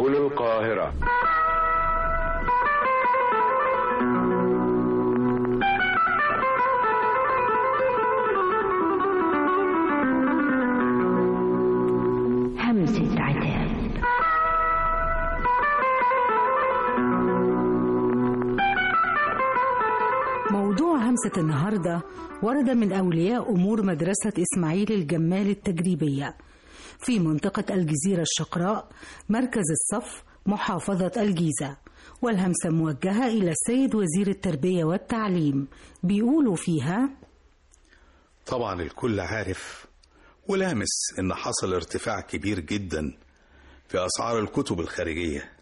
هنا القاهرة همسة عتاب موضوع همسة النهاردة ورد من أولياء أمور مدرسة إسماعيل الجمال التجريبية في منطقة الجزيرة الشقراء مركز الصف محافظة الجيزة والهمسة موجهة إلى السيد وزير التربية والتعليم بيقولوا فيها طبعا الكل عارف ولامس ان حصل ارتفاع كبير جدا في اسعار الكتب الخارجيه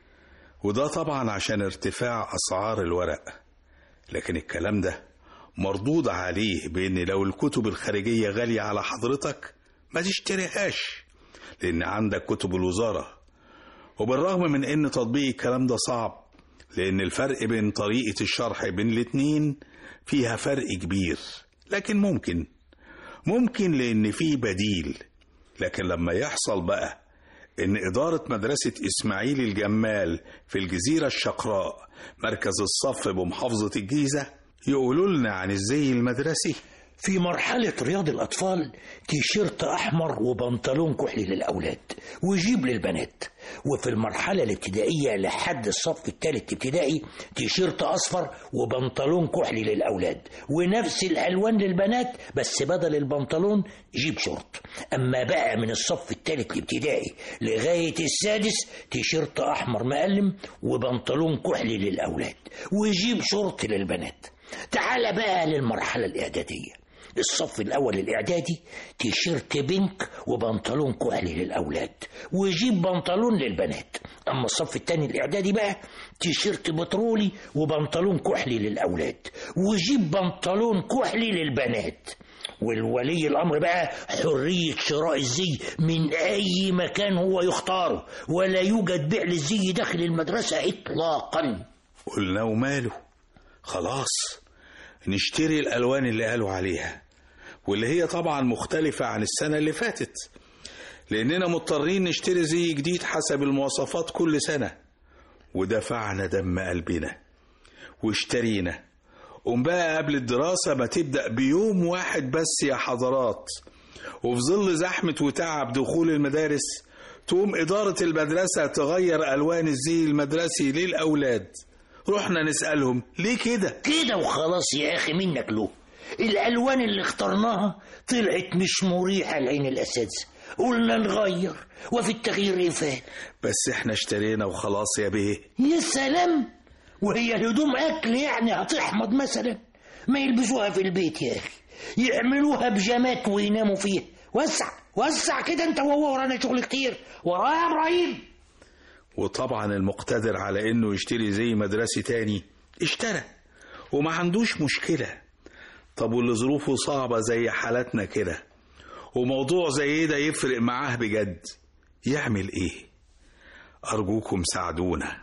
وده طبعا عشان ارتفاع اسعار الورق لكن الكلام ده مردود عليه بان لو الكتب الخارجيه غاليه على حضرتك ما تشتريهاش لان عندك كتب الوزاره وبالرغم من ان تطبيق الكلام ده صعب لان الفرق بين طريقه الشرح بين الاتنين فيها فرق كبير لكن ممكن ممكن لان في بديل لكن لما يحصل بقى ان اداره مدرسه اسماعيل الجمال في الجزيره الشقراء مركز الصف بمحافظه الجيزه يقولوا لنا عن الزي المدرسي في مرحلة رياض الأطفال تيشيرت أحمر وبنطلون كحلي للأولاد وجيب للبنات وفي المرحلة الابتدائية لحد الصف الثالث ابتدائي تيشيرت أصفر وبنطلون كحلي للأولاد ونفس الألوان للبنات بس بدل البنطلون جيب شورت أما بقى من الصف الثالث الابتدائي لغاية السادس تيشيرت أحمر مقلم وبنطلون كحلي للأولاد وجيب شورت للبنات تعال بقى للمرحلة الإعدادية الصف الأول الإعدادي تيشيرت بينك وبنطلون كحلي للأولاد وجيب بنطلون للبنات أما الصف الثاني الإعدادي بقى تيشيرت بترولي وبنطلون كحلي للأولاد وجيب بنطلون كحلي للبنات والولي الأمر بقى حرية شراء الزي من أي مكان هو يختاره ولا يوجد بيع للزي داخل المدرسة إطلاقا قلنا وماله خلاص نشتري الألوان اللي قالوا عليها واللي هي طبعا مختلفة عن السنة اللي فاتت لأننا مضطرين نشتري زي جديد حسب المواصفات كل سنة ودفعنا دم قلبنا واشترينا قوم بقى قبل الدراسة ما تبدأ بيوم واحد بس يا حضرات وفي ظل زحمة وتعب دخول المدارس تقوم إدارة المدرسة تغير ألوان الزي المدرسي للأولاد رحنا نسألهم ليه كده كده وخلاص يا أخي منك له الألوان اللي اخترناها طلعت مش مريحة لعين الأساتذة قلنا نغير وفي التغيير إفادة بس احنا اشترينا وخلاص يا بيه يا سلام وهي الهدوم أكل يعني هتحمض مثلا ما يلبسوها في البيت يا أخي يعملوها بجامات ويناموا فيها وسع وسع كده انت وهو ورانا شغل كتير ورايا يا ابراهيم وطبعا المقتدر على انه يشتري زي مدرسي تاني اشترى وما عندوش مشكلة طب واللي ظروفه صعبة زي حالتنا كده وموضوع زي ده يفرق معاه بجد يعمل ايه ارجوكم ساعدونا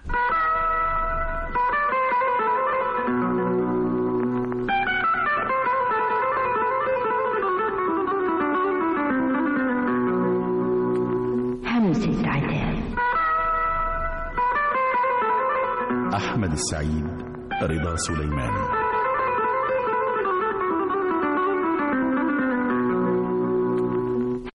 همسة عتاب أحمد السعيد رضا سليمان